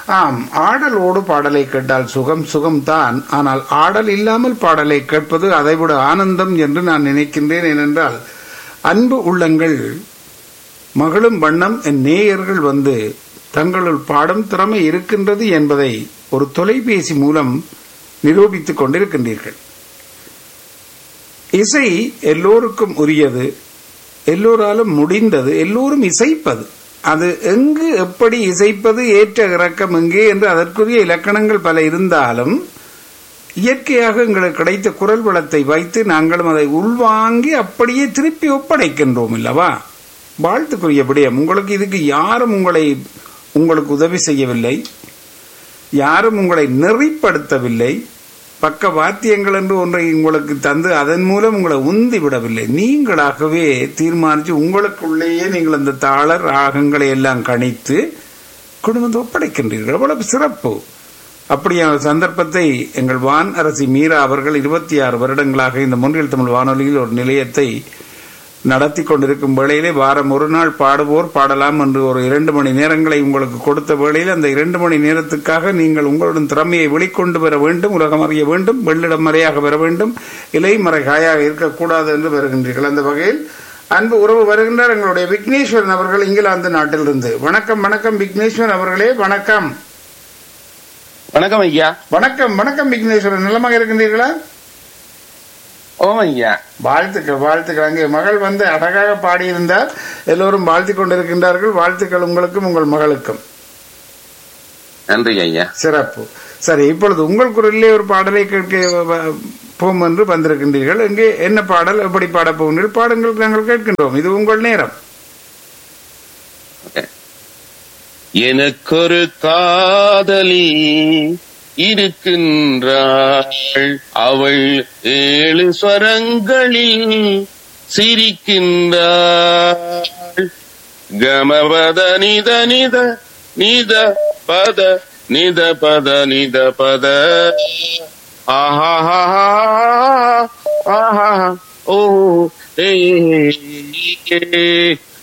ஆம் ஆடலோடு பாடலை கேட்டால் சுகம் சுகம்தான் ஆனால் ஆடல் இல்லாமல் பாடலை கேட்பது அதைவிட ஆனந்தம் என்று நான் நினைக்கின்றேன் ஏனென்றால் அன்பு உள்ளங்கள் மகளும் வண்ணம் என் நேயர்கள் வந்து தங்களுள் பாடும் திறமை இருக்கின்றது என்பதை ஒரு தொலைபேசி மூலம் நிரூபித்துக் கொண்டிருக்கின்றீர்கள் இசை எல்லோருக்கும் உரியது எல்லோராலும் முடிந்தது எல்லோரும் இசைப்பது அது எங்கு எப்படி இசைப்பது ஏற்ற இறக்கம் எங்கே என்று அதற்குரிய இலக்கணங்கள் பல இருந்தாலும் இயற்கையாக எங்களுக்கு கிடைத்த குரல் வளத்தை வைத்து நாங்களும் அதை உள்வாங்கி அப்படியே திருப்பி ஒப்படைக்கின்றோம் இல்லவா வாழ்த்துக்குரிய விடயம் உங்களுக்கு இதுக்கு யாரும் உங்களை உங்களுக்கு உதவி செய்யவில்லை யாரும் உங்களை நெறிப்படுத்தவில்லை பக்க வாத்தியங்கள் என்று ஒன்றை உங்களுக்கு தந்து அதன் மூலம் உங்களை உந்தி விடவில்லை நீங்களாகவே தீர்மானித்து உங்களுக்குள்ளேயே நீங்கள் அந்த தாள ராகங்களை எல்லாம் கணித்து குடும்பத்தை ஒப்படைக்கின்றீர்கள் அவ்வளவு சிறப்பு அப்படியான சந்தர்ப்பத்தை எங்கள் வான் அரசி மீரா அவர்கள் இருபத்தி ஆறு வருடங்களாக இந்த முன்னில் தமிழ் வானொலியில் ஒரு நிலையத்தை நடத்தி கொண்டிருக்கும் வேளையிலே வாரம் ஒரு நாள் பாடுவோர் பாடலாம் என்று ஒரு இரண்டு மணி நேரங்களை உங்களுக்கு கொடுத்த வேளையில் அந்த இரண்டு மணி நேரத்துக்காக நீங்கள் உங்களுடன் திறமையை வெளிக்கொண்டு வர வேண்டும் உலகம் அறிய வேண்டும் வெள்ளிடம் மறையாக வர வேண்டும் இலை மறை காயாக இருக்கக்கூடாது என்று வருகின்றீர்கள் அந்த வகையில் அன்பு உறவு வருகின்றார் எங்களுடைய விக்னேஸ்வரன் அவர்கள் இங்கிலாந்து நாட்டிலிருந்து வணக்கம் வணக்கம் விக்னேஸ்வரன் அவர்களே வணக்கம் வணக்கம் ஐயா வணக்கம் வணக்கம் விக்னேஸ்வரன் நலமாக இருக்கின்றீர்களா ஓம் ஐயா வாழ்த்துக்கள் வாழ்த்துக்கள் அங்கே மகள் வந்து அழகாக பாடியிருந்தார் எல்லோரும் வாழ்த்திக் கொண்டிருக்கின்றார்கள் வாழ்த்துக்கள் உங்களுக்கும் உங்கள் மகளுக்கும் நன்றி ஐயா சிறப்பு சரி இப்பொழுது உங்கள் குரலிலே ஒரு பாடலை கேட்க வ- போம் என்று வந்திருக்கின்றீர்கள் இங்கே என்ன பாடல் எப்படி பாட போகின்றீர்கள் பாடுங்கள் நாங்கள் கேட்கின்றோம் இது உங்கள் நேரம் எனக்கொரு காதலி இருக்கின்றாள் அவள் ஏழு ஸ்வரங்களில் சிரிக்கின்றாள் கமபத நித நித நித பத நித பத நித பத ஆஹா ஆஹா ஓ ஏ